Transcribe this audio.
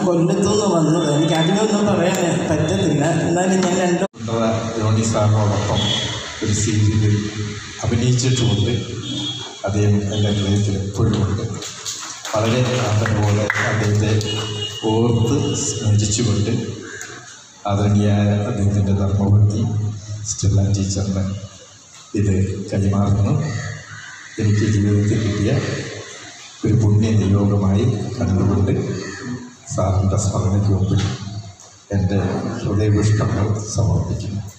കൊല്ലത്തുനിന്ന് വന്നത് എനിക്ക് അതിനൊന്നും പറയാൻ പറ്റത്തില്ല എന്നാലും ഞാൻ രണ്ട് കുണ്ടറ ജോണി സാറിനോടൊപ്പം ഒരു സീരിയലിൽ അഭിനയിച്ചിട്ടുമുണ്ട് അദ്ദേഹം എൻ്റെ ഹൃദയത്തിൽ എപ്പോഴും ഉണ്ട് വളരെ ആദരവോടെ അദ്ദേഹത്തെ ഓർത്ത് സ്മരിച്ചുകൊണ്ട് ആദരണീയായ അദ്ദേഹത്തിൻ്റെ ധർമ്മപത്നി സ്റ്റെല്ല ടീച്ചറിന് ഇത് കൈമാറുന്നു എനിക്ക് ജീവിതത്തിൽ കിട്ടിയ ഒരു പുണ്യ നിയോഗമായി കണ്ടുകൊണ്ട് സാറിൻ്റെ സ്മരണയ്ക്ക് മുമ്പിൽ എൻ്റെ ഹൃദയപുഷ്പങ്ങൾ സമർപ്പിക്കുന്നു